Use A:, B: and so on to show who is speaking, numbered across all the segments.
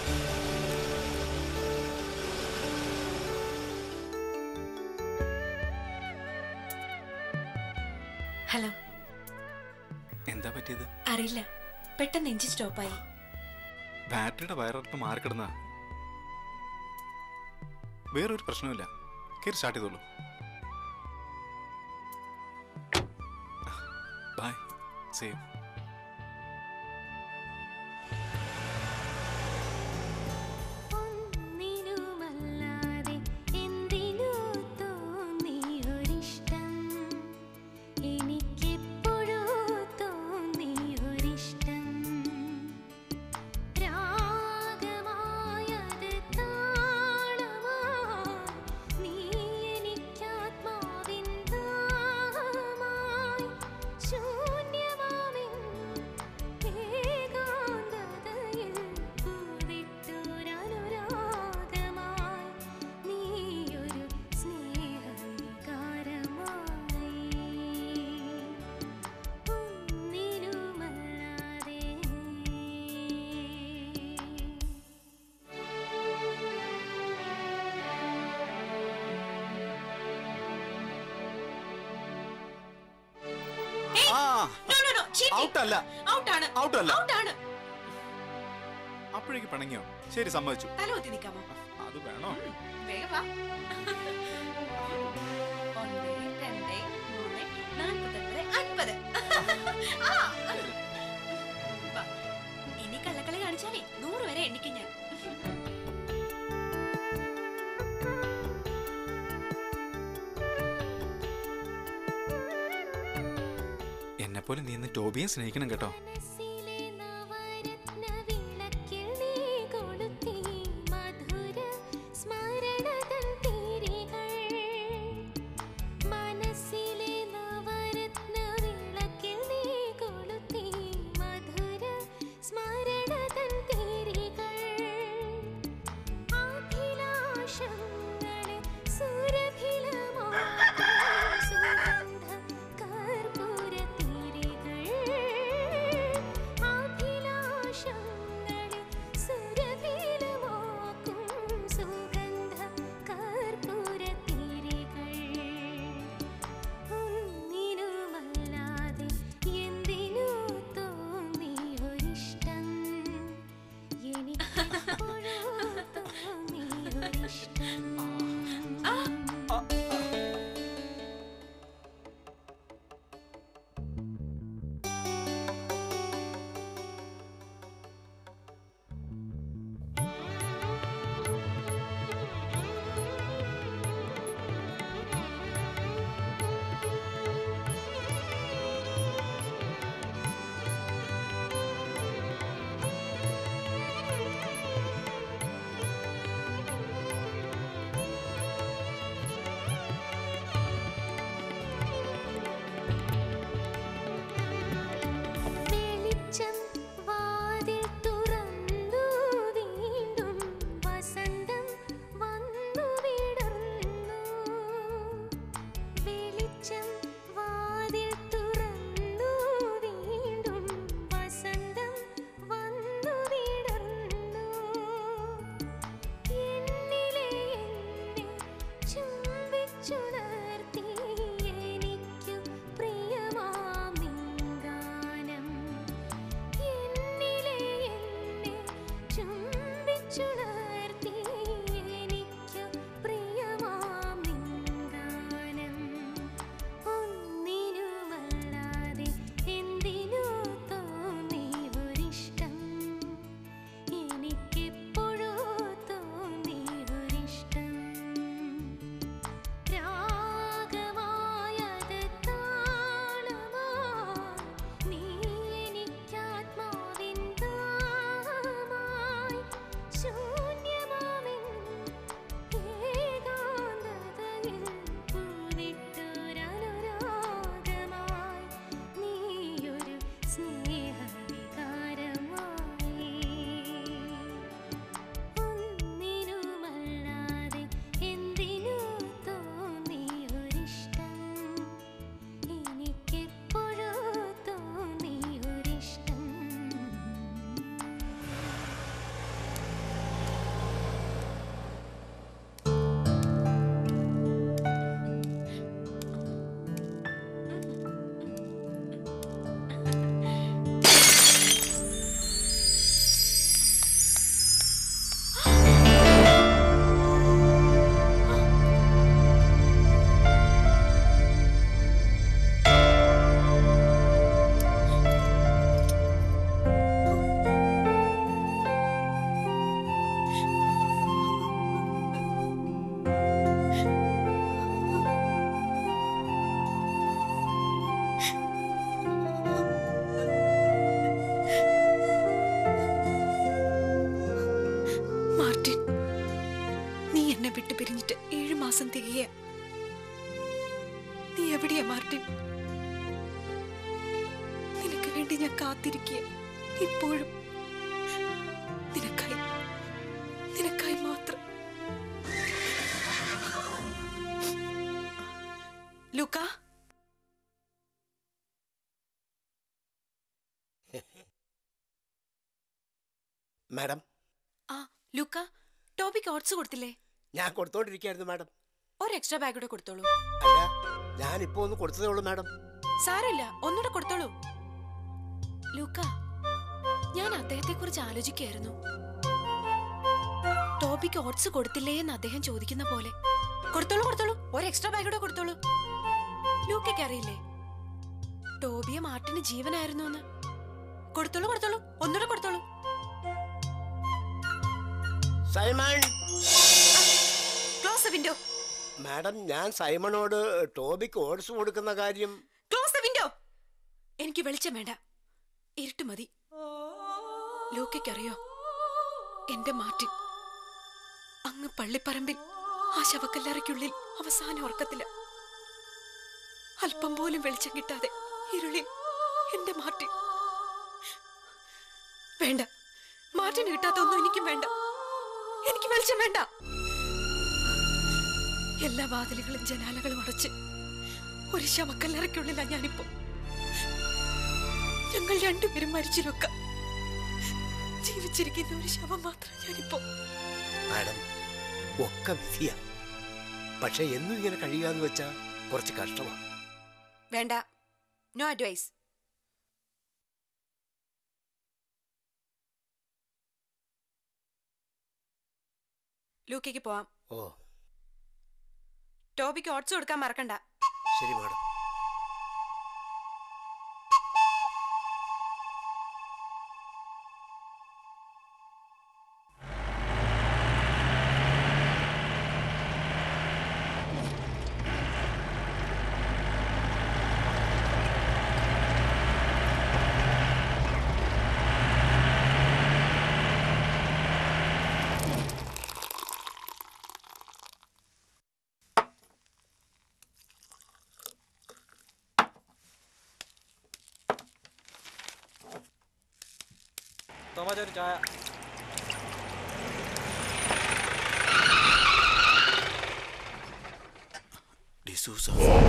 A: Hello
B: എന്താ പറ്റിയത്
A: അറിയില്ല പെട്ടെന്ന് എഞ്ചിൻ സ്റ്റോപ്പായി
B: ബാറ്ററിയുടെ വയറൽപ്പ് മാറിക്കിടന്ന വേറൊരു പ്രശ്നമില്ല കയറി സ്റ്റാർട്ട് ചെയ്തോളൂ ബൈ സേവ്
C: ഒന്നിനുമല്ലാതെ എന്തിനു തോന്നിയൊരിഷ്ടം എനിക്കെപ്പോഴോ തോന്നിയൊരിഷ്ടം രാഗമായത് താളമായി നീ എനിക്കാത്മാവിൻ ദാഹമായി ശൂന്യമാമിൻ ഏകാന്തതയിൽ പൂവിട്ടൊരനുരാഗമായി നീയൊരു സ്നേഹവികാരമായി ഒന്നിനുമല്ലാതെ
B: ആ
A: No, no, no, cheating.
B: Out അല്ല.
A: Out ആണ്.
B: Out അല്ല.
A: Out ആണ്.
B: അപ്പോഴേക്ക് പിണങ്ങിയോ ശരി സമ്മതിച്ചു
A: തല കുത്തി നിൽക്കാമോ
B: അത് വേണോ
A: വേഗം വാ ഒന്ന് രണ്ട് മൂന്ന് നാൽപ്പത്തൊൻപത് അൻപത് ആ. വാ. ഇനി കള്ളക്കളി കാണിച്ചാലേ നൂറ് വരെ എണ്ണിക്കും ഞാൻ
B: എന്നെപ്പോലെ നീ ഇന്ന് ടോബിയെ സ്നേഹിക്കണം കേട്ടോ
C: മനസ്സിലെ നവരത്ന വിളക്കിൽ നീ കൊളുത്തി മധുര സ്മരണതൻ തിരികൾ മനസ്സിലെ നവരത്ന വിളക്കിൽ നീ കൊളുത്തി മധുര സ്മരണതൻ തിരികൾ അഭിലാഷങ്ങളെ സുരഭിലമാക്കും സുഗന്ധ കർപ്പൂരത്തിരികൾ അഭിലാഷങ്ങളെ സുരഭിലമാക്കും സുഗന്ധ കർപ്പൂരത്തിരികൾ ഒന്നിനുമല്ലാതെ എന്തിനു തോന്നിയൊരിഷ്ടം എനിക്കെപ്പോഴോ തോന്നിയൊരിഷ്ടം വെളിച്ചം വാതിൽ തുറന്നു വീണ്ടും വസന്തം വന്നു വിടർന്നു വെളിച്ചം വാതിൽ തുറന്നു വീണ്ടും വസന്തം വന്നു വിടർന്നു എന്നിലെ എന്നെ ചുംബിച്ചുണർത്തി എനിക്കു പ്രിയമാം നിൻഗാനം എന്നിലെ എന്നെ ചുംബിച്ചുണർത്തി എനിക്കു പ്രിയമാം നിൻഗാനം ഒന്നിനുമല്ലാതെ എന്തിനു തോന്നിയൊരിഷ്ടം എനിക്കെപ്പോഴോ തോന്നിയൊരിഷ്ടം രാഗമായത് താളമായി നീ എനിക്കാത്മാവിൻ ദാഹമായി ശൂ
A: മാർട്ടിൻ നീ എന്നെ വിട്ടു പിരിഞ്ഞിട്ട് ഏഴു മാസം തികയ നീ എവിടെയാ മാർട്ടിൻ നിനക്ക് വേണ്ടി ഞാൻ കാത്തിരിക്കുക ഇപ്പോഴും നിനക്കായി നിനക്കായി മാത്രം ലൂക്ക
D: മാഡം
A: ആ ലൂക്ക ടോപ്പിക്ക് ഓട്സ് കൊടുത്തില്ലേ
D: ഞാൻ കൊടുത്തോണ്ടിരിക്കുകയായിരുന്നു മാഡം
A: ഒരു എക്സ്ട്രാ ബാഗ് കൂടെ കൊടുത്തോളൂ
D: അല്ല ഞാൻ ഇപ്പൊ ഒന്ന് കൊടുത്തതേ ഉള്ളൂ മാഡം
A: സാരമില്ല ഒന്നുകൂടെ കൊടുത്തോളൂ ലൂക്ക ഞാൻ അദ്ദേഹത്തെ കുറിച്ച് ആലോചിക്കായിരുന്നു ടോബിക്ക് ഓട്സ് കൊടുത്തില്ലേ എന്ന് അദ്ദേഹം ചോദിക്കുന്ന പോലെ കൊടുത്തോളൂ കൊടുത്തോളൂ ഒരു എക്സ്ട്രാ ബാഗ് കൂടെ കൊടുത്തോളൂ ലൂക്കയ്ക്ക് അറിയില്ലേ ടോബിയെ മാർട്ടിന് ജീവനായിരുന്നു എന്ന് കൊടുത്തോളൂ കൊടുത്തോളൂ ഒന്നുകൂടെ കൊടുത്തോളൂ
D: Simon
A: close the window
D: madam ഞാൻ സൈമണോട് ടോബിക്ക് ഓട്സ് കൊടുക്കുന്ന കാര്യം
A: ക്ലോസ് ദ വിൻഡോ എനിക്ക് വെളിച്ചം വേണ്ട ഇരുട്ട് മതി ലോക്കയ്ക്കറിയോ എന്റെ മാർട്ടിൻ അങ്ങ് പള്ളിപ്പറമ്പിൽ ആ ശവക്കല്ലറയ്ക്കുള്ളിൽ അവസാന ഉറക്കത്തില്ല അല്പം പോലും വെളിച്ചം കിട്ടാതെ ഇരുളിൽ എന്റെ മാർട്ടിൻ വേണ്ട മാർട്ടിന് കിട്ടാത്ത ഒന്നും എനിക്കും വേണ്ട എനിക്ക് വെളിച്ചം വേണ്ട എല്ലാ വാതിലുകളും ജനാലകളും അടച്ച് ഒരു ശവക്കല്ലറയ്ക്കുള്ളിലാ ഞാനിപ്പോ ഞങ്ങൾ രണ്ടുപേരും മരിച്ചിലൊക്കെ ജീവിച്ചിരിക്കുന്ന ഒരു ശവം മാത്രം ഞാനിപ്പോ
D: മാഡം ഒക്കെ വിധിയാ പക്ഷെ എന്നും ഇങ്ങനെ കഴിയുകയെന്ന് വെച്ചാ കുറച്ച് കഷ്ടമാണ്
A: വേണ്ട നോ അഡ്വൈസ് ലൂക്കയ്ക്ക് പോവാം
D: ഓ
A: ടോബിക്ക് ഓട്സ് കൊടുക്കാൻ മറക്കണ്ട
D: ശരി മാഡം
E: തോമാച്ച ഒരു ചായ
B: ഡിസൂസ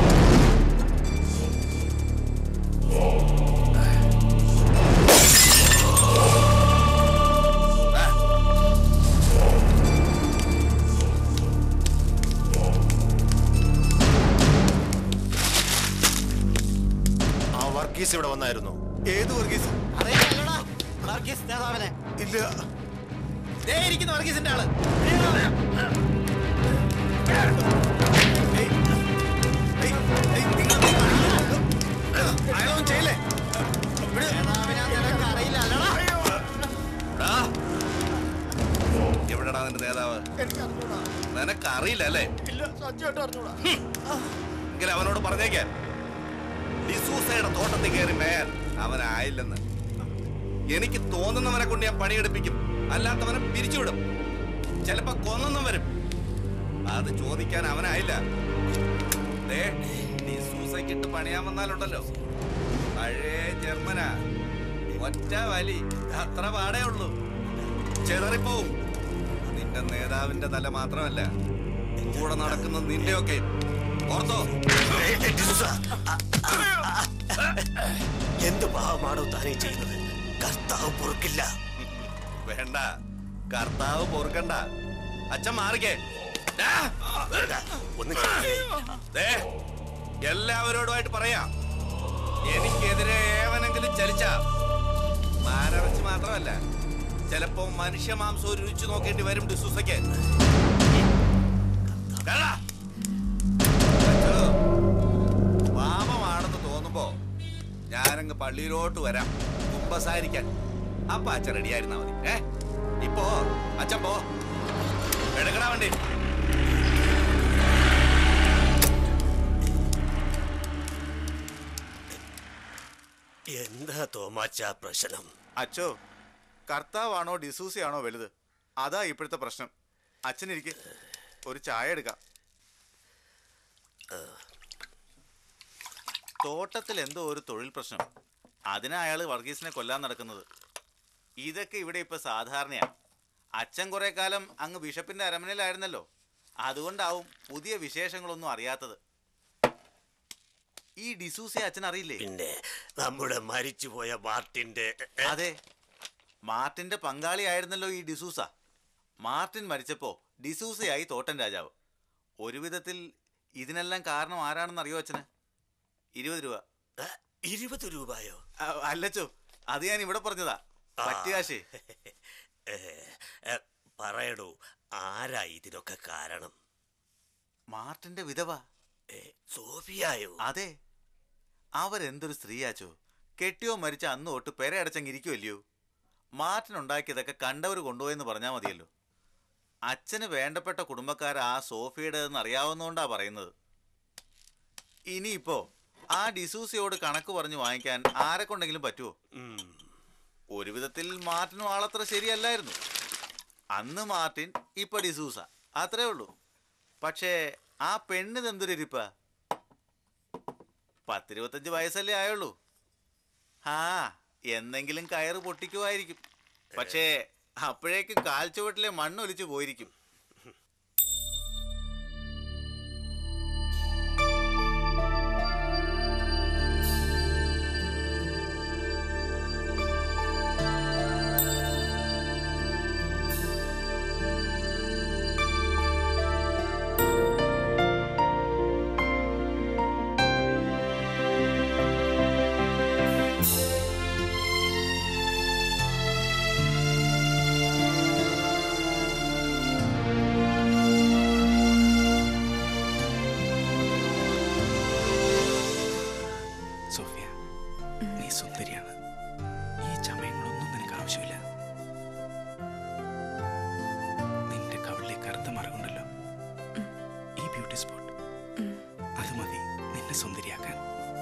F: ആ വർഗീസ് ഇവിടെ വന്നായിരുന്നു
E: ഏത് വർഗീസ്
F: വർഗീസ് നേതാവിനെ
E: ഇല്ല
F: ദേ ഇരിക്കുന്നു വർഗീസിന്റെ ആള്
E: അയാളൊന്നും ചെയ്യില്ലേ
F: എടാ. എവിടെടാ നിന്റെ നേതാവ് നിനക്ക് അറിയില്ല അല്ലേ എങ്കിൽ അവനോട് പറഞ്ഞേക്കാൻ ഡിസൂസയുടെ തോട്ടത്തിൽ കയറി മേയാൻ അവനായില്ലെന്ന് എനിക്ക് തോന്നുന്നവനെ കൊണ്ട് ഞാൻ പണിയെടുപ്പിക്കും അല്ലാത്തവനെ പിരിച്ചുവിടും ചിലപ്പോ കൊന്നൊന്നും വരും അത് ചോദിക്കാൻ അവനായില്ല ദേ, ഡിസൂസയ്ക്കിട്ട് പണിയാൻ വന്നാലുണ്ടല്ലോ പഴയ ജർമ്മനാ ഒറ്റ വലി അത്ര പാടേ ഉള്ളൂ ചെതറിപ്പോവും നിന്റെ നേതാവിന്റെ തല മാത്രമല്ല കൂടെ നടക്കുന്ന നിന്റെയൊക്കെ ഓർത്തോ
D: എന്ത് പാവമാണോ താനേ ചെയ്യുന്നത് കർത്താവ് പൊറുക്കില്ല
F: വേണ്ട കർത്താവ് പൊറുക്കണ്ട അച്ഛൻ മാറിക്കേ ദാ,
D: ഒന്ന് ചെയ്യേ.
F: ദേ, എല്ലാവരോടുമായിട്ട് പറയാം എനിക്കെതിരെ ഏവനെങ്കിലും ചലിച്ച മാനവച്ച് മാത്രമല്ല ചിലപ്പോ മനുഷ്യ മാംസം രുചിച്ചു നോക്കേണ്ടി വരും ഡിസൂസയ്ക്ക് കേളാ. അച്ചോ, പാപമാണെന്ന് തോന്നുമ്പോ ഞാനങ്ങ് പള്ളിയിലോട്ട് വരാം കുമ്പസാരിക്കാൻ അപ്പൊ അച്ഛൻ റെഡിയായിരുന്നാ മതി ഏ ഇപ്പോ അച്ഛൻ പോ എടുക്കടാ വണ്ടി
D: എന്താ തോമാച്ച പ്രശ്നം
B: അച്ചോ കർത്താവാണോ ഡിസൂസയാണോ വലുത്
F: അതാ ഇപ്പോഴത്തെ പ്രശ്നം അച്ഛനിരിക്കെ ഒരു ചായ എടുക്കാം തോട്ടത്തിൽ എന്തോ ഒരു തൊഴിൽ പ്രശ്നം അതിനാ അയാൾ വർഗീസിനെ കൊല്ലാൻ നടക്കുന്നത് ഇതൊക്കെ ഇവിടെ ഇപ്പൊ സാധാരണയാ അച്ഛൻ കുറെ കാലം അങ്ങ് ബിഷപ്പിന്റെ അരമനയിലായിരുന്നല്ലോ അതുകൊണ്ടാവും പുതിയ വിശേഷങ്ങളൊന്നും അറിയാത്തത് ഈ ഡിസൂസെ അച്ഛൻ അറിയില്ലേ
D: പിന്നെ നമ്മുടെ മരിച്ചുപോയ മാർട്ടിന്റെ
F: അതെ മാർട്ടിന്റെ പങ്കാളിയായിരുന്നല്ലോ ഈ ഡിസൂസ മാർട്ടിൻ മരിച്ചപ്പോ ഡിസൂസയായി തോട്ടൻ രാജാവ് ഒരു വിധത്തിൽ ഇതിനെല്ലാം കാരണം ആരാണെന്ന് അറിയോ അച്ഛന് ഇരുപത് രൂപ
D: ഏ, ഇരുപത് രൂപയോ
F: അ, അല്ലച്ചോ അത് ഞാൻ ഇവിടെ പറഞ്ഞതാ പറ്റുകാശേ
D: ഏ, ഏ, പറയടൂ ആരാ ഇതിനൊക്കെ കാരണം
F: മാർട്ടിന്റെ വിധവ
D: ഏ, സോഫിയായോ
F: അതെ അവരെന്തൊരു സ്ത്രീയാച്ചോ കെട്ടിയോ മരിച്ച അന്ന് തൊട്ട് പെരയടച്ചങ്ങിരിക്കുമല്ലയോ മാർട്ടിൻ ഉണ്ടാക്കിയതൊക്കെ കണ്ടവർ കൊണ്ടുപോയെന്ന് പറഞ്ഞാൽ മതിയല്ലോ അച്ഛന് വേണ്ടപ്പെട്ട കുടുംബക്കാർ ആ സോഫിയുടേതെന്ന് അറിയാവുന്നതുകൊണ്ടാ പറയുന്നത് ഇനിയിപ്പോ ആ ഡിസൂസിയോട് കണക്ക് പറഞ്ഞു വാങ്ങിക്കാൻ ആരെ കൊണ്ടെങ്കിലും പറ്റുമോ
D: ഉം.
F: ഒരു വിധത്തിൽ മാർട്ടിനും ആളത്ര ശരിയല്ലായിരുന്നു അന്ന് മാർട്ടിൻ ഇപ്പൊ ഡിസൂസ അത്രേ ഉള്ളൂ പക്ഷേ ആ പെണ്ണിത് എന്തൊരു ഇരിപ്പ പത്തിരുപത്തഞ്ച് വയസ്സല്ലേ ആയുള്ളൂ ആ എന്നെങ്കിലും കയറ് പൊട്ടിക്കുമായിരിക്കും പക്ഷേ അപ്പോഴേക്കും കാൽച്ചുവട്ടിലെ മണ്ണൊലിച്ചു പോയിരിക്കും
B: സോഫിയ നീ സുന്ദരിയാണ് ഈ ചമയങ്ങളൊന്നും നിനക്ക് ആവശ്യമില്ല നിന്റെ കവിളിലെ കറുത്ത മറകുണ്ടല്ലോ ഈ ബ്യൂട്ടി സ്പോട്ട് അത് മതി നിന്നെ സുന്ദരിയാക്കാൻ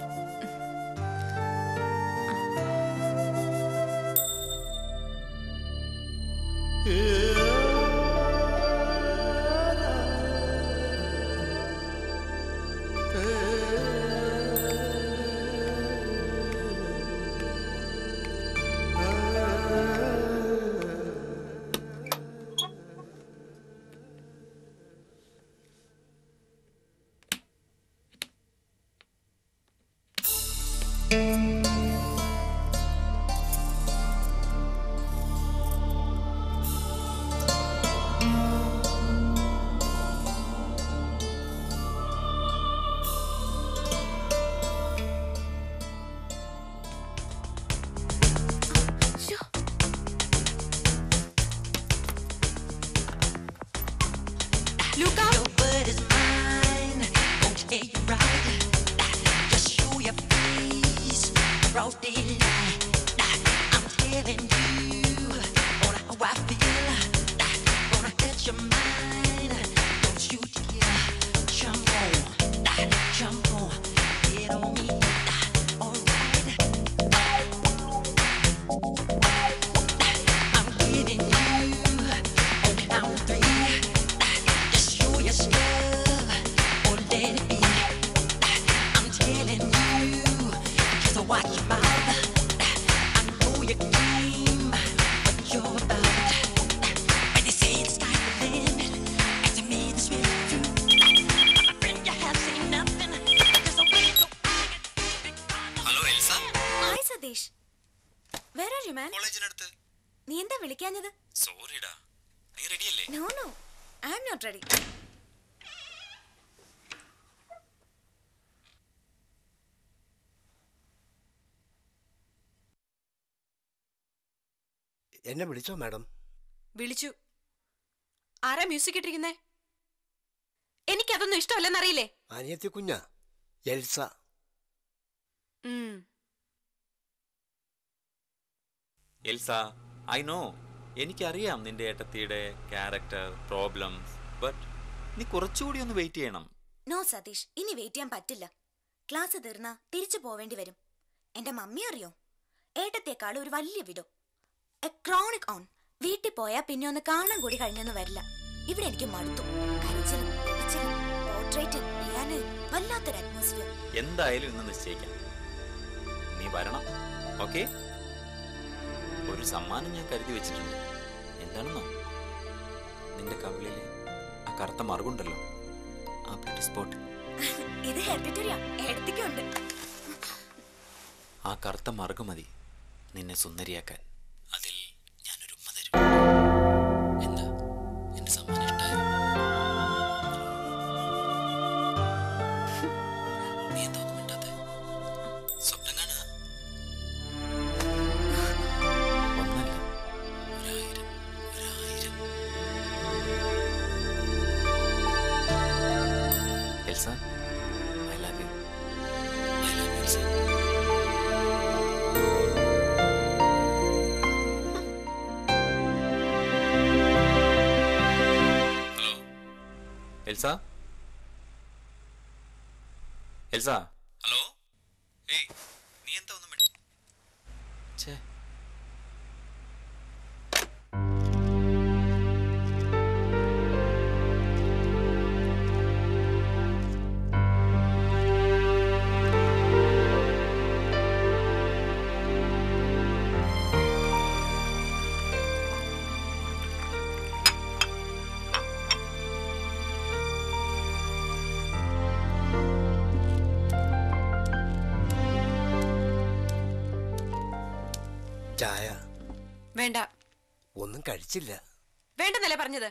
A: ശ്ശോ. Luca
E: word is mine. Okay, right. Just show your face. Broad daylight. I'm telling you on how I feel. Gonna catch your mind. Don't you dare jump on. Jump on. Get on me. Alright. I'm getting you on count three. Just show your stuff or let it be. I'm telling you, just watch your mouth. I know your game, what you're about. When they say the sky's the limit, and to me this really true. My friend, you have seen nothing. Just a way so I get big fun.
G: Hello Elsa
A: hi Satheesh where are you man
G: കോളേജിനടുത്ത്
A: നീ എന്താ വിളിക്കാഞ്ഞത്
G: സോറിടാ നീ റെഡിയല്ലേ
A: no no I am not ready
D: എന്നെ വിളിച്ചോ madam
A: വിളിച്ചു ആരാ മ്യൂസിക് ഇട്ടിരിക്കുന്നേ എനിക്കതൊന്നും ഇഷ്ടമല്ലെന്നറിയില്ലേ
D: അനിയത്തി കുഞ്ഞ എൽസ
A: ഉം.
H: എൽസ ഐ നോ എനിക്കറിയാം നിന്റെ ഏട്ടത്തിയുടെ ക്യാരക്ടർ പ്രോബ്ലംസ് ബട്ട് നീ കുറച്ചുകൂടി ഒന്ന് വെയിറ്റ് ചെയ്യണം
I: നോ സതീഷ് ഇനി വെയിറ്റ് ചെയ്യാൻ പറ്റില്ല ക്ലാസ് തീർന്ന തിരിച്ചു പോവേണ്ടി വരും എന്റെ മമ്മി അറിയോ ഏട്ടത്തെക്കാൾ ഒരു വലിയ വിടോ എ ക്രോണിക് ഓൺ വീട്ടിൽ പോയാ പിന്നെ ഒന്ന് കാണാൻ കൂടി കഴിഞ്ഞൊന്നും വരില്ല ഇവിടെ എനിക്ക് മടുത്തു കരച്ചിലും പിടിച്ചിലും പോർട്രേറ്റ് പിയാനോ വല്ലാത്തൊരു അറ്റ്മോസ്ഫിയർ
H: എന്തായാലും ഇന്ന് നിശ്ചയിക്കാം നീ വരണം ഓക്കെ ഒരു സമ്മാനം ഞാൻ കരുതി വെച്ചിട്ടുണ്ട് എന്താണെന്നോ നിന്റെ കവിളിലെ ആ കറുത്ത മറുകുണ്ടല്ലോ ആ ബ്യൂട്ടി സ്പോട്ട്
I: ഇത് ഹെറിഡിറ്ററിയാ എടുത്തിക്കുണ്ട്
H: ആ കറുത്ത മറുകു മതി നിന്നെ സുന്ദരിയാക്കാൻ അതിൽ ഞാനൊരു ഉമ്മ തരും എന്താ എന്റെ സമ്മാനം ഇഷ്ടായോ നീ എന്താ ഒന്നും മിണ്ടാത്തെ? സ്വപ്നം കാണുക ഒന്നല്ല ഒരായിരം ഒരായിരം Elsa I love you I love you Elsa hello Elsa Elsa hello ഏയ് നീ എന്താ ഒന്നും മിണ്ട ഛേ
D: ചായ
A: വേണ്ട
D: ഒന്നും കഴിച്ചില്ല
A: വേണ്ടെന്നല്ലേ പറഞ്ഞത്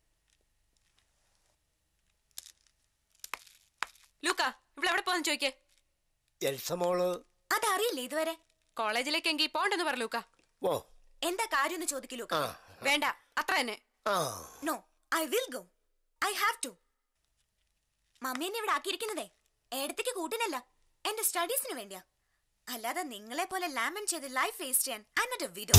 A: ലൂക്ക ഇവിടെ എവിടെ പോകാൻ ചോദിക്കേ
D: എൽസമോള്
I: അതറിയില്ലേ ഇതുവരെ
A: കോളേജിലേക്കെങ്കിൽ പോണ്ടെന്ന് പറ ലൂക്ക
D: ഓ
I: എന്താ കാര്യം എന്ന് ചോദിക്കലൂ
D: ആ
A: വേണ്ട അത്ര തന്നെ
D: ആ
I: no I will go I have to mummy എന്നെ ഇവിടെ ആക്കിയിരിക്കുന്നതേ ഏടത്തേക്ക് കൂട്ടിനല്ല എന്റെ സ്റ്റഡീസിന് വേണ്ടിയാ അല്ലാതെ നിങ്ങളെ പോലെ ലാമൻ ചെയ്ത് ലൈഫ് വേസ്റ്റ് ചെയ്യാൻ ഐ നോട്ട് എ വിഡോ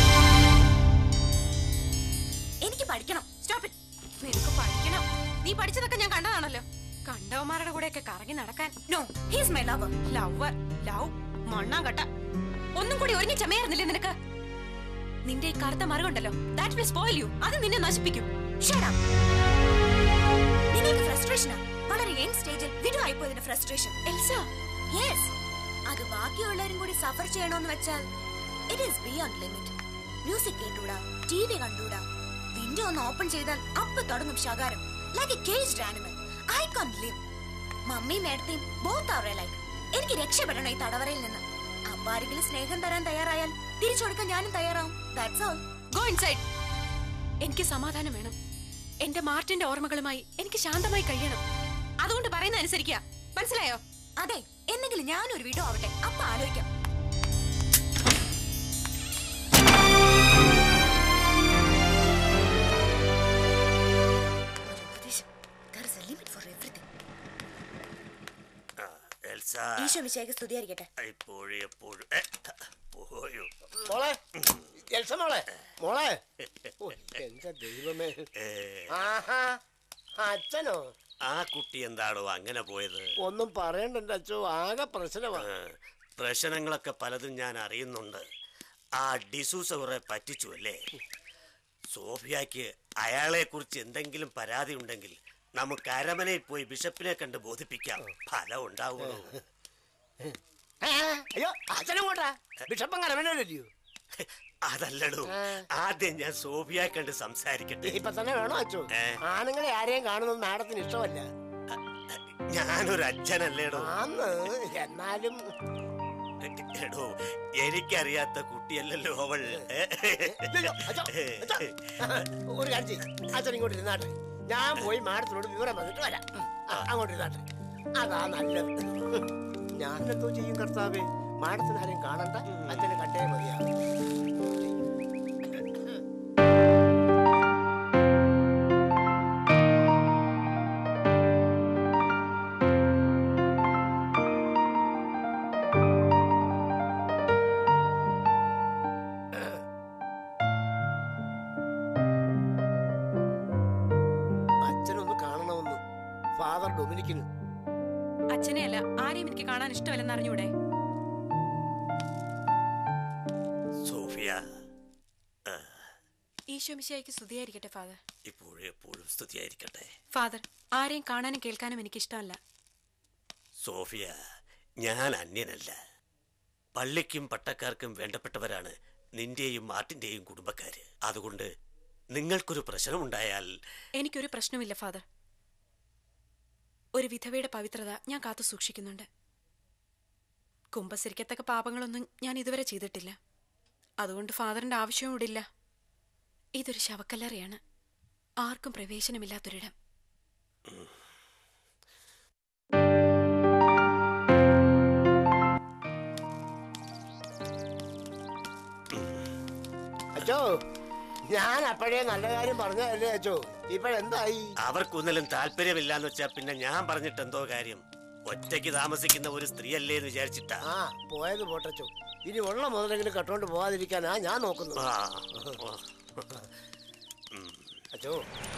I: എനിക്ക് പഠിക്കണം
A: സ്റ്റോപ്പ് നിനക്ക് പഠിക്കണം നീ പഠിച്ചതൊക്കെ ഞാൻ കണ്ടതാണല്ലോ കണ്ടവന്മാരുടെ കൂടെയൊക്കെ കറങ്ങി നടക്കാൻ
I: no he's my lover
A: lover love മണ്ണാങ്കട്ട ഒന്നും കൂടി ഒരുങ്ങി ചമയായിരുന്നില്ലേ നിനക്ക് നിന്റെ ഈ കറുത്ത മറുകുണ്ടല്ലോ ദാറ്റ് വിൽ സ്പോയിൽ യു അത് നിന്നെ നശിപ്പിക്കും
I: ഷട്ട് അപ്പ് നിങ്ങൾക്ക് ഫ്രസ്ട്രേഷനാ വളരെ യങ് സ്റ്റേജിൽ വിഡോ ആയിപ്പോയതിന്റെ ഫ്രസ്ട്രേഷൻ
A: എൽസ
I: യെസ് അത് ബാക്കിയുള്ളവരും കൂടി സഫർ ചെയ്യണമെന്ന് വെച്ചാൽ it is beyond limit music കേട്ടൂടാ ടി വി കണ്ടൂടാ വിൻഡോ ഒന്ന് ഓപ്പൺ ചെയ്താൽ അപ്പൊ തുടങ്ങും ശകാരം like a caged animal I can live മമ്മിയും മേടത്തെയും ബോത്ത് ആർ ലൈക്ക് എനിക്ക് രക്ഷപ്പെടണം ഈ തടവറയിൽ നിന്ന് അപ്പൊ ആരെങ്കിലും സ്നേഹം തരാൻ തയ്യാറായാൽ തിരിച്ചു കൊടുക്കാൻ ഞാനും തയ്യാറാവും ദാറ്റ്സ് ഓൾ
A: ഗോ ഇൻസൈഡ് എനിക്ക് സമാധാനം വേണം എന്റെ മാർട്ടിന്റെ ഓർമ്മകളുമായി എനിക്ക് ശാന്തമായി കഴിയണം അതുകൊണ്ട് പറയുന്ന അനുസരിക്കുക മനസ്സിലായോ
I: അതെ എന്തെങ്കിലും ഞാനൊരു വീടോ ആവട്ടെ അപ്പൊ ആലോചിക്കാം ഒരു ഉപദേശം. There is a limit for everything.
J: Elsa
I: Isho മിശിഹായ്ക്ക് സ്തുതിയായിരിക്കട്ടെ
J: ഇപ്പോഴും എപ്പോഴും ഏ, പോയോ
D: മോളെ എൽസ മോളെ മോളെ ഓ, എന്റെ ദൈവമേ
J: ഏ,
D: ആഹാ അച്ഛനോ
J: ആ കുട്ടി എന്താണോ അങ്ങനെ പോയത്
D: ഒന്നും പറയണ്ട എന്റെ അച്ഛോ ആകെ പ്രശ്നമാ
J: ആ, പ്രശ്നങ്ങളൊക്കെ പലതും ഞാൻ അറിയുന്നുണ്ട് ആ ഡിസൂസ കുറെ പറ്റിച്ചു അല്ലേ സോഫിയക്ക് അയാളെ കുറിച്ച് എന്തെങ്കിലും പരാതി ഉണ്ടെങ്കിൽ നമുക്ക് അരമനയിൽ പോയി ബിഷപ്പിനെ കണ്ട് ബോധിപ്പിക്കാം ഫലം ഉണ്ടാവുള്ളൂ
D: ഏ, അയ്യോ അച്ഛനെങ്ങോട്ടാ ബിഷപ്പം കലവനല്ലയോ
J: അതല്ലടൂ ആദ്യം ഞാൻ സോഫിയെ കണ്ട് സംസാരിക്കട്ടെ
D: ഇപ്പൊ തന്നെ വേണോ അച്ഛോ
J: ഏ.
D: ആണുങ്ങളെ ആരെയും കാണുന്നത് മാഡത്തിന് ഇഷ്ടമല്ല
J: ഞാനൊരു അച്ഛനല്ലേടോ
D: ആന്ന് എന്നാലും
J: എടോ എനിക്കറിയാത്ത കുട്ടിയല്ലല്ലോ അവൾ
D: അയ്യോ, അച്ഛോ, അച്ഛോ. ഒരു കാര്യം ചെയ്യ്. അച്ഛൻ ഇങ്ങോട്ട് ഇരുന്നാട്ടെ ഞാൻ പോയി മാഡത്തിനോട് വിവരം വന്നിട്ട് വരാം ആ, അങ്ങോട്ട് ഇരുന്നാട്ടെ അതാ നല്ലത് ഞാൻ എന്തോ ചെയ്യും കർത്താവേ മാഡത്തിന് ആരെയും കാണണ്ട അച്ഛനെ കണ്ടേ മതിയാവും അച്ഛനൊന്ന് കാണണമെന്ന് ഫാദർ ഡൊമിനിക്കിന്
A: അച്ഛനെയല്ല ആരെയും എനിക്ക് കാണാൻ ഇഷ്ടമല്ലെന്ന് അറിഞ്ഞൂടെ
J: സോഫിയ
A: ഈശോമിശിയായിക്ക് സ്തുതിയായിരിക്കട്ടെ ഫാദർ
J: ഇപ്പോഴും എപ്പോഴും സ്തുതിയായിരിക്കട്ടെ
A: ഫാദർ ആരെയും കാണാനും കേൾക്കാനും എനിക്ക് ഇഷ്ടമല്ല
J: സോഫിയ ഞാൻ അന്യനല്ല പള്ളിക്കും പട്ടക്കാർക്കും വേണ്ടപ്പെട്ടവരാണ് നിന്റെയും മാർട്ടിന്റെയും കുടുംബക്കാര് അതുകൊണ്ട് നിങ്ങൾക്കൊരു പ്രശ്നമുണ്ടായാൽ
A: എനിക്കൊരു പ്രശ്നമില്ല ഫാദർ ഒരു വിധവയുടെ പവിത്രത ഞാൻ കാത്തു സൂക്ഷിക്കുന്നുണ്ട് കുമ്പസരിക്കത്തക്ക പാപങ്ങളൊന്നും ഞാൻ ഇതുവരെ ചെയ്തിട്ടില്ല അതുകൊണ്ട് ഫാദറിന്റെ ആവശ്യവും ഇവിടില്ല ഇതൊരു ശവക്കല്ലറയാണ് ആർക്കും പ്രവേശനമില്ലാത്തൊരിടം
D: അച്ചോ ഞാൻ അപ്പോഴേ നല്ല കാര്യം പറഞ്ഞതല്ലേ അച്ചോ ഇപ്പോഴെന്തായി
J: അവർക്കൊന്നിലും താല്പര്യമില്ലാന്ന് വെച്ചാ പിന്നെ ഞാൻ പറഞ്ഞിട്ട് എന്തോ കാര്യം ഒറ്റയ്ക്ക് താമസിക്കുന്ന ഒരു സ്ത്രീയല്ലേ എന്ന് വിചാരിച്ചിട്ടാ
D: ആ പോയത് പോട്ടച്ചോ ഇനി ഉള്ള മുതലെങ്കിലും കട്ടോണ്ട് പോകാതിരിക്കാനാ ഞാൻ നോക്കുന്നത്
J: ആ,
D: അച്ചോ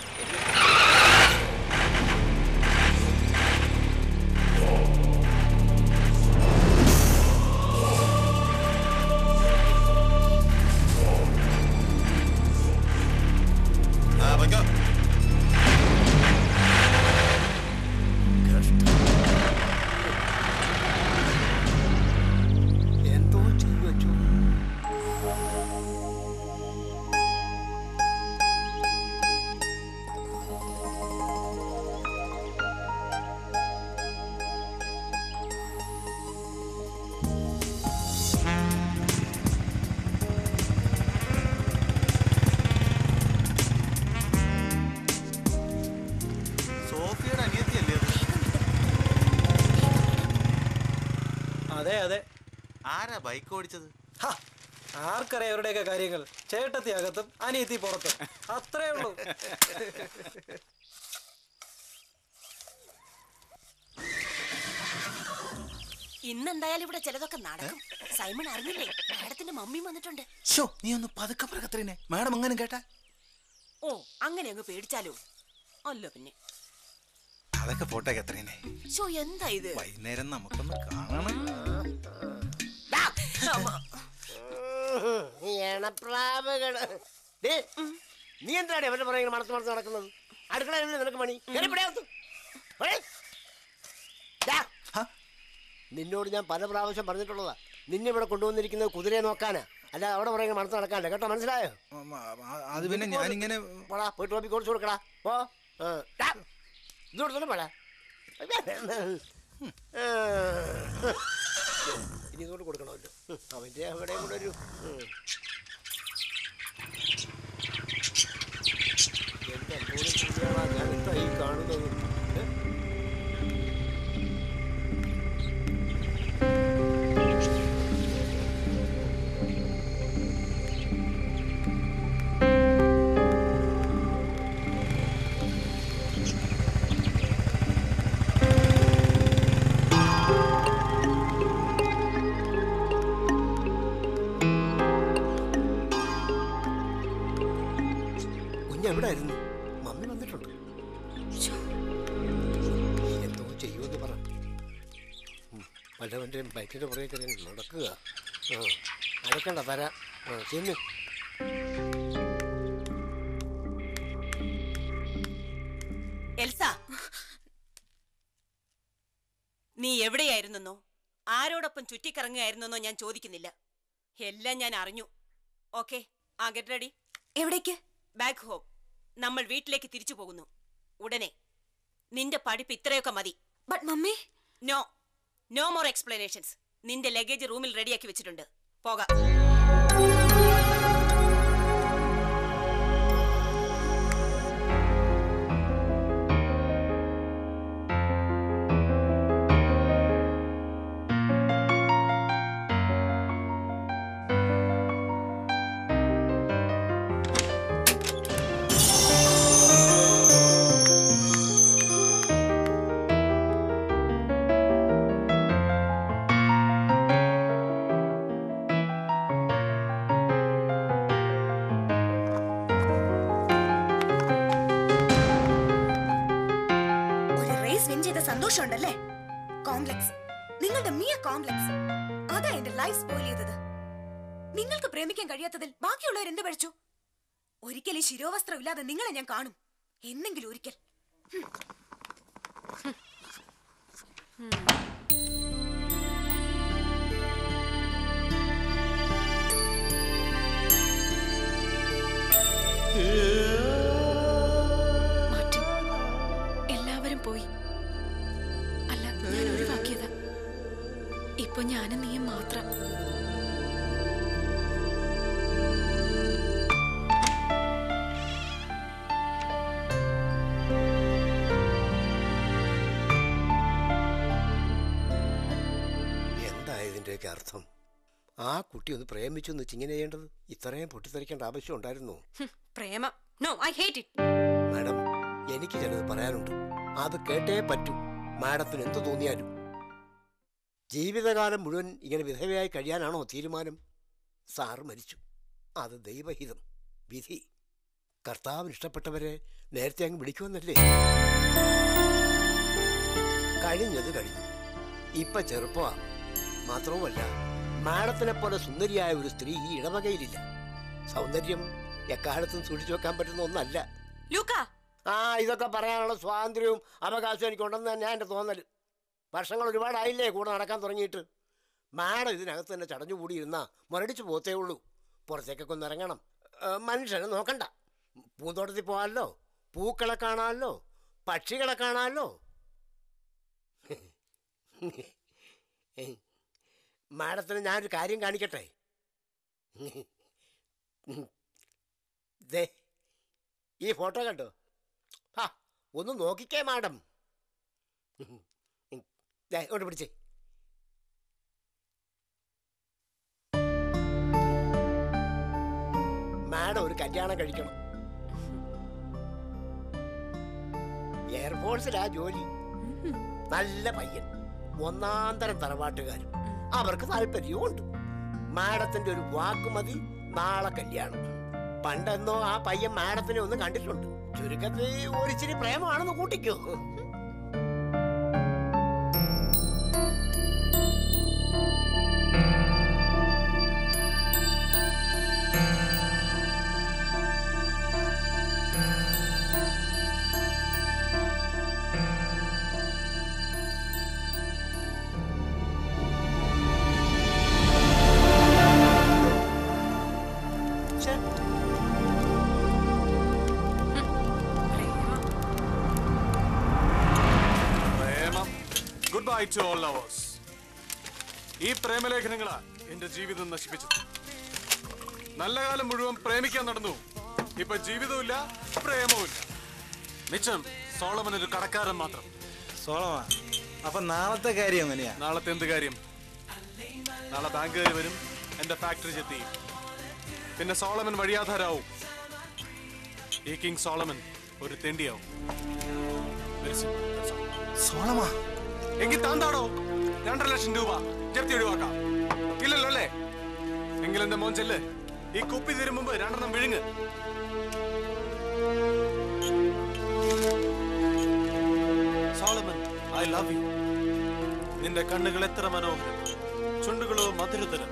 F: ആ പൊയ്ക്കോ
D: എന്തോ ചെയ്യും അച്ചോ
F: സോഫിയുടെ അനിയത്തിയല്ലേ അത്
K: അതെ അതെ
F: ആരാ ബൈക്ക് ഓടിച്ചത്
K: ഹ, ആർക്കറിയാം ഇവരുടെയൊക്കെ കാര്യങ്ങൾ ചേട്ടത്തി അകത്തും അനിയത്തി പുറത്തും അത്രേ ഉള്ളൂ
L: ഇന്നെന്തായാലും ഇവിടെ ചിലതൊക്കെ നടക്കും സൈമൺ അറിഞ്ഞില്ലേ മാഡത്തിന്റെ മമ്മി വന്നിട്ടുണ്ട്
B: ഷോ നീ ഒന്ന് പതുക്കെ പറക്കത്രേനെ മാഡം അങ്ങനെ കേട്ടാ
L: ഓ അങ്ങനെ അങ്ങ് പേടിച്ചാലോ അല്ല പിന്നെ
B: അതൊക്കെ പോട്ടെ കത്രീനെ
L: ഷോ എന്താ ഇത്
B: വൈകുന്നേരം നമുക്കൊന്ന് കാണണം
L: ദാ, അമ്മ.
D: എണപ്രാവുകള് ദേ, നീ എന്താണ് അവരുടെ പുറകെ മണത്ത് മണത്ത് നടക്കുന്നത് അടുക്കളയിൽ നിനക്ക് മണി കേറി ഇവിടെ അകത്ത്. പോരെ. ദാ. നിന്നോട് ഞാൻ പല പ്രാവശ്യം പറഞ്ഞിട്ടുള്ളതാ നിന്നെ ഇവിടെ കൊണ്ടുവന്നിരിക്കുന്നത് കുതിരയെ നോക്കാനാ അല്ല അവിടെ പുറകെ മണത്ത് നടക്കാനല്ല കേട്ടോ മനസ്സിലായോ
B: അത് പിന്നെ ഞാനിങ്ങനെ
D: പോടാ പോയിട്ട് ടോപ്പി കൊടുത്തു കൊടുക്കടാ പോ ആ. ദാ. ഇതോട് തന്നെ പോടാ ആ. ഇനി ഇതോട് കൊടുക്കണമല്ലോ ഉം. അവന്റെ അവിടെ കൂടെ ഒരു ഉം. എന്റെ അമ്മോടെ കുഞ്ഞാടാ, ഞാൻ എന്താ ഈ കാണുന്നത് ഏ? കുഞ്ഞെവിടായിരുന്നു മമ്മി വന്നിട്ടുണ്ട് എന്തോ ചെയ്യുമെന്ന് പറ ഉം, വല്ലവൻ്റെയും ബൈക്കിൻ്റെ പുറകെ കയറി നടക്കുക ആ അടക്കണ്ട തരാം ആ ചെന്ന്
L: എൽസ നീ എവിടെയായിരുന്നെന്നോ ആരോടൊപ്പം ചുറ്റിക്കറങ്ങുകയായിരുന്നെന്നോ ഞാൻ ചോദിക്കുന്നില്ല എല്ലാം ഞാൻ അറിഞ്ഞു ഓക്കെ ആ ഗെറ്റ് റെഡി
I: എവിടേക്ക്
L: ബാക്ക് ഹോം നമ്മൾ വീട്ടിലേക്ക് തിരിച്ചു പോകുന്നു ഉടനെ നിന്റെ പഠിപ്പ് ഇത്രയൊക്കെ മതി
I: but mummy
L: no no more explanations നിന്റെ ലഗേജ് റൂമിൽ റെഡിയാക്കി വെച്ചിട്ടുണ്ട് പോകാം
I: ഒരു റേസ് വിൻ ചെയ്ത സന്തോഷമുണ്ടല്ലേ കോംപ്ലക്സ് നിങ്ങളുടെ മിയ കോംപ്ലക്സ് അതാ എന്റെ ലൈഫ് സ്പോയിൽ ചെയ്തത് നിങ്ങൾക്ക് പ്രേമിക്കാൻ കഴിയാത്തതിൽ ബാക്കിയുള്ളവർ എന്ത് പഠിച്ചു ഒരിക്കലും ശിരോവസ്ത്രം ഇല്ലാതെ നിങ്ങളെ ഞാൻ കാണും എന്നെങ്കിലും ഒരിക്കൽ
A: മാർട്ടിൻ എല്ലാവരും പോയി അല്ല ഞാൻ ഒഴിവാക്കിയതാ ഇപ്പൊ ഞാനും നീയും മാത്രം
D: എന്താ ഇതിൻ്റെയൊക്കെ അർത്ഥം ആ കുട്ടി ഒന്ന് പ്രേമിച്ചു എന്ന് വെച്ച് ഇങ്ങനെ ചെയ്യേണ്ടത് ഇത്രയും പൊട്ടിത്തെറിക്കേണ്ട ആവശ്യം ഉണ്ടായിരുന്നു
L: ഹും, പ്രേമം no I hate it
D: madam എനിക്ക് ചിലത് പറയാനുണ്ട് അത് കേട്ടേ പറ്റൂ മാഡത്തിന് എന്ത് തോന്നിയാലും ജീവിതകാലം മുഴുവൻ ഇങ്ങനെ വിധവയായി കഴിയാനാണോ തീരുമാനം സാറ് മരിച്ചു അത് ദൈവഹിതം വിധി കർത്താവിന് ഇഷ്ടപ്പെട്ടവരെ നേരത്തെ അങ്ങ് വിളിക്കുമെന്നല്ലേ കഴിഞ്ഞത് കഴിഞ്ഞു ഇപ്പൊ ചെറുപ്പമാ മാത്രവുമല്ല മാഡത്തിനെ പോലെ സുന്ദരിയായ ഒരു സ്ത്രീ ഈ ഇടവകയിലില്ല സൗന്ദര്യം എക്കാലത്തും സൂക്ഷിച്ചു വെക്കാൻ പറ്റുന്ന ഒന്നല്ല
L: ലൂക്ക
D: ആ ഇതൊക്കെ പറയാനുള്ള സ്വാതന്ത്ര്യവും അവകാശവും എനിക്കുണ്ടെന്ന് തന്നെ എൻ്റെ തോന്നൽ വർഷങ്ങൾ ഒരുപാടായില്ലേ കൂടെ നടക്കാൻ തുടങ്ങിയിട്ട് മാഡം ഇതിനകത്ത് തന്നെ ചടഞ്ഞുകൂടിയിരുന്ന മുരടിച്ചു പോത്തേ ഉള്ളൂ പുറത്തേക്കൊക്കെ ഒന്ന് ഇറങ്ങണം ഏ, മനുഷ്യനെ നോക്കണ്ട പൂന്തോട്ടത്തിൽ പോകാമല്ലോ പൂക്കളെ കാണാമല്ലോ പക്ഷികളെ കാണാമല്ലോ മാഡത്തിന് ഞാനൊരു കാര്യം കാണിക്കട്ടെ ദേ ഈ ഫോട്ടോ കണ്ടോ ആ ഒന്ന് നോക്കിക്കേ മാഡം ദേ ഇങ്ങോട്ട് പിടിച്ചേ മാഡം ഒരു കല്യാണം കഴിക്കണം എയർഫോഴ്സിലാ ജോലി നല്ല പയ്യൻ ഒന്നാം തരം തറവാട്ടുകാരും അവർക്ക് താല്പര്യവും ഉണ്ട് മാഡത്തിന്റെ ഒരു വാക്ക് മതി നാളെ കല്യാണം പണ്ടെന്നോ ആ പയ്യൻ മാഡത്തിനെ ഒന്ന് കണ്ടിട്ടുണ്ട് ചുരുക്കത്തിൽ ഒരിച്ചിരി പ്രേമമാണെന്ന് കൂട്ടിക്കോ
M: പ്രേമം goodbye to all lovers ഈ പ്രേമലേഖനങ്ങളാ എന്റെ ജീവിതം നശിപ്പിച്ചത് നല്ല കാലം മുഴുവൻ പ്രേമിക്കാൻ നടന്നു ഇപ്പൊ ജീവിതമില്ല പ്രേമവുമില്ല മിച്ചം സോളമൻ ഒരു കടക്കാരൻ മാത്രം
B: സോളമാ അപ്പൊ നാളത്തെ കാര്യം എങ്ങനെയാ
M: നാളത്തെ എന്ത് കാര്യം നാളെ ബാങ്കുകാർ വരും എന്റെ ഫാക്ടറി ചെത്തി പിന്നെ സോളമൻ വഴിയാധാരാവും ഈ കിങ് സോളമൻ ഒരു തെണ്ടിയാവും Very simple, that's all.
B: സോളമാ
M: എങ്കിൽ താന്താടോ രണ്ടര ലക്ഷം രൂപ ജപ്തി ഒഴിവാക്കാം ഇല്ലല്ലോ അല്ലേ എങ്കിൽ എന്റെ മോൻ ചെല്ല് ഈ കുപ്പി തരും മുമ്പ് രണ്ടെണ്ണം വിഴുങ്ങ് സോളമൻ ഐ ലവ് യു നിന്റെ കണ്ണുകൾ എത്ര മനോഹരം ചുണ്ടുകളോ മധുരതരം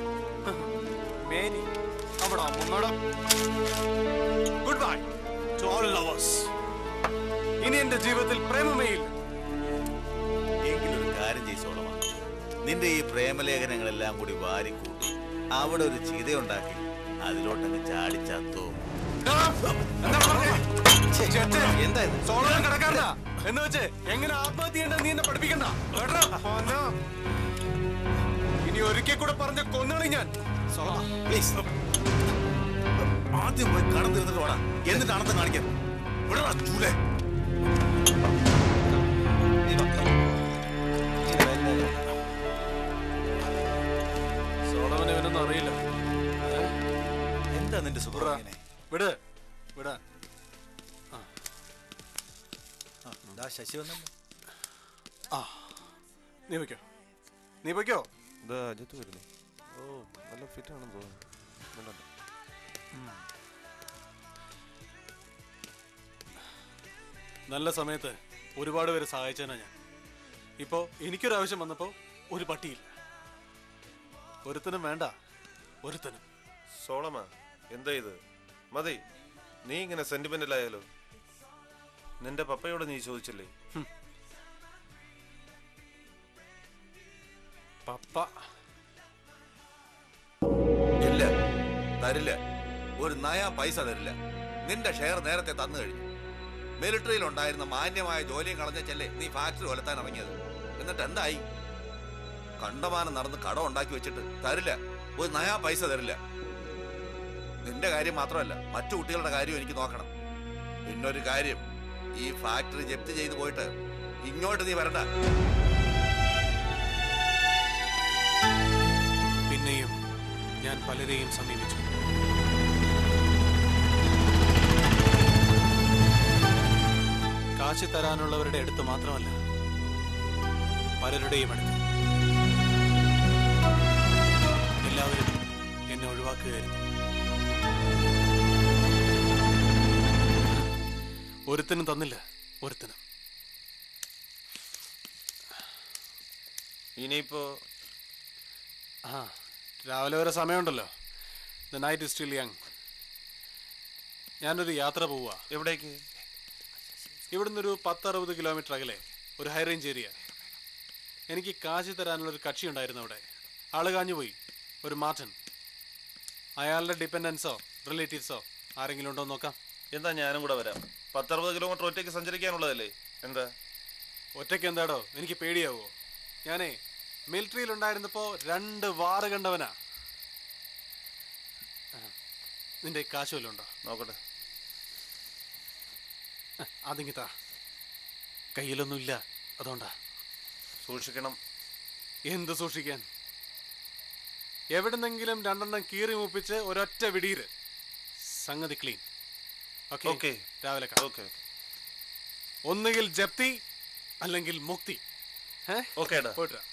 M: മേനി അവിടെ മുന്നോടം goodbye to all lovers ഇനി എന്റെ ജീവിതത്തിൽ പ്രേമമേ ഇല്ല
F: എങ്കിലൊരു കാര്യം ചെയ്തോളമാ നിന്റെ ഈ പ്രേമലേഖനങ്ങളെല്ലാം കൂടി വാരിക്കൂട്ടി അവിടെ ഒരു ചീതയുണ്ടാക്കി അതിലോട്ടങ്ങ് ചാടിച്ചത്തോ
M: എന്താ സോളമൻ കിടക്കാണ്ട എന്ന് വെച്ച് എങ്ങനെ ആത്മഹത്യ ചെയ്യണ്ടെന്ന് നീ എന്നെ പഠിപ്പിക്കണ്ട കേട്ടോ? പൊന്നോ. ഇനി ഒരിക്കൽ കൂടെ പറഞ്ഞ കൊന്നാണ് ഞാൻ സോളമൻ
F: പ്ലീസ് ആദ്യം പോയി കടന്നു തീർന്നിട്ട് ഓടാ എന്നിട്ട് അണത്തം കാണിക്കാൻ ഇവിടെ വാ, ചൂലേ
M: സോളമൻ ഇവനൊന്നും അറിയില്ല
B: എന്താ നിന്റെ സുഹൃത്ത് ഇങ്ങനെ?
M: വിട് വിടാ
B: ആ, ദാ ശശി വന്നല്ലോ
M: ആ നീ വയ്ക്കോ നീ വയ്ക്കോ
N: ഇതാ അജിത്ത് വരുന്നു ഓ നല്ല ഫിറ്റ് ആണെന്ന് തോന്നുന്നു വേണ്ടല്ലോ.
M: നല്ല സമയത്ത് ഒരുപാട് പേര് സഹായിച്ചേനാ ഞാൻ ഇപ്പോ എനിക്കൊരു ആവശ്യം വന്നപ്പോ ഒരു പട്ടിയില്ല ഒരുത്തനും വേണ്ട ഒരുത്തനും
N: സോളമ എന്താ ഇത് മതി നീ ഇങ്ങനെ സെന്റിമെന്റൽ ആയാലോ നിന്റെ പപ്പയോട് നീ ചോദിച്ചില്ലേ
M: പപ്പ
F: ഇല്ല തരില്ല ഒരു നയാ പൈസ തരില്ല നിന്റെ ഷെയർ നേരത്തെ തന്നു കഴിഞ്ഞു മിലിറ്ററിയിൽ ഉണ്ടായിരുന്ന മാന്യമായ ജോലിയും കളഞ്ഞല്ലേ നീ ഫാക്ടറി ഒലത്താൻ ഇറങ്ങിയത് എന്നിട്ട് എന്തായി കണ്ടമാനം നടന്ന് കടം ഉണ്ടാക്കി വെച്ചിട്ട് തരില്ല ഒരു നയാ പൈസ തരില്ല നിന്റെ കാര്യം മാത്രമല്ല മറ്റു കുട്ടികളുടെ കാര്യം എനിക്ക് നോക്കണം പിന്നൊരു കാര്യം ഈ ഫാക്ടറി ജപ്തി ചെയ്തു പോയിട്ട് ഇങ്ങോട്ട് നീ വരണ്ട
M: പിന്നെയും ഞാൻ പലരെയും സമീപിച്ചു കാശി തരാനുള്ളവരുടെ അടുത്ത് മാത്രമല്ല പലരുടെയും അടുത്ത് എല്ലാവരും എന്നെ ഒഴിവാക്കുകയായിരുന്നു ഒരുത്തനും തന്നില്ല ഒരുത്തനും
N: ഇനിയിപ്പോ
M: ആ രാവിലെ വരെ സമയമുണ്ടല്ലോ the night is still young ഞാനൊരു യാത്ര പോവുക
N: എവിടേക്ക്
M: ഇവിടുന്ന് ഒരു പത്തറുപത് കിലോമീറ്റർ അകലെ ഒരു ഹൈ റേഞ്ച് ഏരിയ എനിക്ക് കാശി തരാനുള്ള ഒരു കക്ഷി ഉണ്ടായിരുന്നു അവിടെ ആള് കാഞ്ഞുപോയി ഒരു മാർട്ടൻ അയാളുടെ ഡിപ്പെൻഡൻസോ റിലേറ്റീവ്സോ ആരെങ്കിലും ഉണ്ടോ എന്ന് നോക്കാം
N: എന്താ ഞാനും കൂടെ വരാം പത്തറുപത് കിലോമീറ്റർ ഒറ്റയ്ക്ക് സഞ്ചരിക്കാനുള്ളതല്ലേ എന്താ
M: ഒറ്റയ്ക്ക് എന്താടോ എനിക്ക് പേടിയാവോ ഞാനേ മിലിറ്ററിയിൽ ഉണ്ടായിരുന്നപ്പോ രണ്ട് വാറ് കണ്ടവനാ ആ, നിന്റെ കാശ് വല്ലതും ഉണ്ടോ
N: നോക്കട്ടെ
M: അതിങ്ങിത്താ കയ്യിലൊന്നുമില്ല അതുകൊണ്ടാ
N: സൂക്ഷിക്കണം
M: എന്ത് സൂക്ഷിക്കാൻ എവിടുന്നെങ്കിലും രണ്ടെണ്ണം കീറി മുപ്പിച്ച് ഒരൊറ്റ വിടീര് സംഗതി ക്ലീൻ
N: Okay.
M: രാവിലെ കാണാം.
N: ഓക്കെ
M: ഒന്നുകിൽ ജപ്തി അല്ലെങ്കിൽ മുക്തി
N: ഓക്കേടാ
M: പോയിട്ട്